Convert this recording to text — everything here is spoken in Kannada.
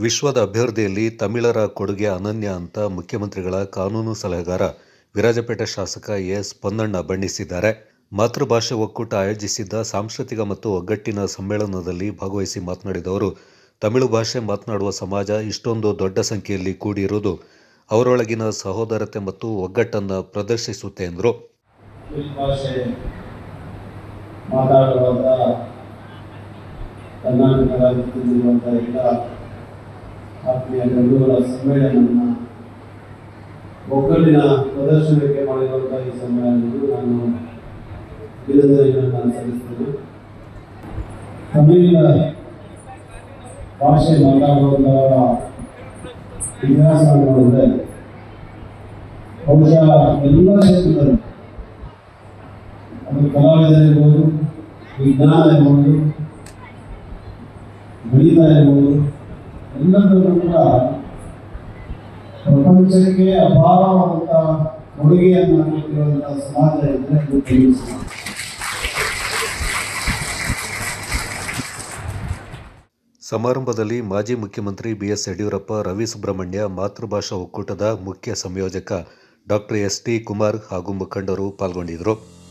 ವಿಶ್ವದ ಅಭಿವೃದ್ಧಿಯಲ್ಲಿ ತಮಿಳರ ಕೊಡುಗೆ ಅನನ್ಯ ಅಂತ ಮುಖ್ಯಮಂತ್ರಿಗಳ ಕಾನೂನು ಸಲಹೆಗಾರ ವಿರಾಜಪೇಟೆ ಶಾಸಕ ಎಸ್ ಪೊನ್ನಣ್ಣ ಬಣ್ಣಿಸಿದ್ದಾರೆ ಮಾತೃಭಾಷೆ ಒಕ್ಕೂಟ ಆಯೋಜಿಸಿದ್ದ ಸಾಂಸ್ಕೃತಿಕ ಮತ್ತು ಒಗ್ಗಟ್ಟಿನ ಸಮ್ಮೇಳನದಲ್ಲಿ ಭಾಗವಹಿಸಿ ಮಾತನಾಡಿದ ಅವರು ತಮಿಳು ಭಾಷೆ ಮಾತನಾಡುವ ಸಮಾಜ ಇಷ್ಟೊಂದು ದೊಡ್ಡ ಸಂಖ್ಯೆಯಲ್ಲಿ ಕೂಡಿರುವುದು ಅವರೊಳಗಿನ ಸಹೋದರತೆ ಮತ್ತು ಒಗ್ಗಟ್ಟನ್ನು ಪ್ರದರ್ಶಿಸುತ್ತೆ ಎಂದರು ಇಂಗ್ಲಿಷ್ ಭಾಷೆ ಮಾತಾಡುವಂಥ ಕರ್ನಾಟಕ ರಾಜ್ಯದಲ್ಲಿರುವಂಥ ಎಲ್ಲ ಆತ್ಮೀಯ ಬಂಧುಗಳ ಸಮ್ಮೇಳನವನ್ನು ಒಗ್ಗಟ್ಟಿನ ಪ್ರದರ್ಶನಕ್ಕೆ ಮಾಡಿರುವಂಥ ಈ ಸಮ್ಮೇಳನವನ್ನು ನಾನು ಅಭಿನಂದನೆಗಳನ್ನು ಸಲ್ಲಿಸ್ತೇನೆ ತಮಿಳಿನ ಭಾಷೆ ಮಾತಾಡುವಂಥವರ ಇತಿಹಾಸ ನೋಡಿದ್ರೆ ಬಹುಶಃ ಎಲ್ಲ ಕ್ಷೇತ್ರದಲ್ಲಿ ಅದು ಕಲಾವಿದರಿರ್ಬೋದು ವಿಜ್ಞಾನ ಇರ್ಬೋದು ಗಣಿತ ಇರ್ಬೋದು ಎಲ್ಲದರಲ್ಲೂ ಕೂಡ ಪ್ರಪಂಚಕ್ಕೆ ಅಪಾರವಾದಂಥ ಕೊಡುಗೆಯನ್ನು ಕೊಟ್ಟಿರುವಂಥ ಸಮಾಜ ಇದ್ದರೆ ಅದು ತಮಿಳು ಸಮಾಜ ಸಮಾರಂಭದಲ್ಲಿ ಮಾಜಿ ಮುಖ್ಯಮಂತ್ರಿ ಬಿಎಸ್ ಯಡಿಯೂರಪ್ಪ ರವಿ ಸುಬ್ರಹ್ಮಣ್ಯ ಮಾತೃಭಾಷಾ ಒಕ್ಕೂಟದ ಮುಖ್ಯ ಸಂಯೋಜಕ ಡಾಕ್ಟರ್ ಎಸ್ ಟಿ ಕುಮಾರ್ ಹಾಗೂ ಮುಖಂಡರು ಪಾಲ್ಗೊಂಡಿದ್ದರು